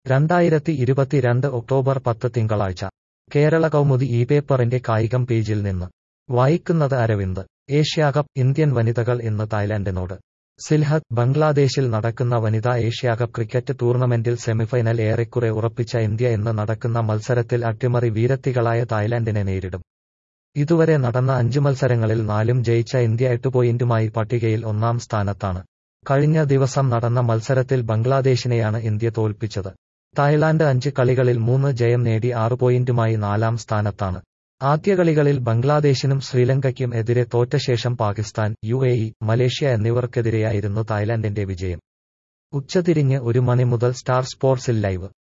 രണ്ടായിരത്തി ഇരുപത്തിരണ്ട് ഒക്ടോബർ പത്ത് തിങ്കളാഴ്ച കേരള കൗമുദി ഈ പേപ്പറിന്റെ കായികം പേജിൽ നിന്ന് വായിക്കുന്നത് അരവിന്ദ് ഏഷ്യാകപ്പ് ഇന്ത്യൻ വനിതകൾ ഇന്ന് തായ്ലാന്റിനോട് സിൽഹത്ത് ബംഗ്ലാദേശിൽ നടക്കുന്ന വനിതാ ഏഷ്യാകപ്പ് ക്രിക്കറ്റ് ടൂർണമെന്റിൽ സെമിഫൈനൽ ഏറെക്കുറെ ഉറപ്പിച്ച ഇന്ത്യ ഇന്ന് നടക്കുന്ന മത്സരത്തിൽ അട്ടിമറി വീരത്തികളായ തായ്ലാന്റിനെ നേരിടും ഇതുവരെ നടന്ന അഞ്ച് മത്സരങ്ങളിൽ നാലും ജയിച്ച ഇന്ത്യ എട്ട് പോയിന്റുമായി പട്ടികയിൽ ഒന്നാം സ്ഥാനത്താണ് കഴിഞ്ഞ ദിവസം നടന്ന മത്സരത്തിൽ ബംഗ്ലാദേശിനെയാണ് ഇന്ത്യ തോൽപ്പിച്ചത് തായ്ലാന്റ് അഞ്ച് കളികളിൽ മൂന്ന് ജയം നേടി ആറ് പോയിന്റുമായി നാലാം സ്ഥാനത്താണ് ആദ്യ കളികളിൽ ബംഗ്ലാദേശിനും ശ്രീലങ്കയ്ക്കും എതിരെ തോറ്റശേഷം Pakistan U A E Malaysia എന്നിവർക്കെതിരെയായിരുന്നു തായ്ലാന്റിന്റെ വിജയം ഉച്ചതിരിഞ്ഞ് ഒരു മണി മുതൽ സ്റ്റാർ സ്പോർട്സിൽ ലൈവ്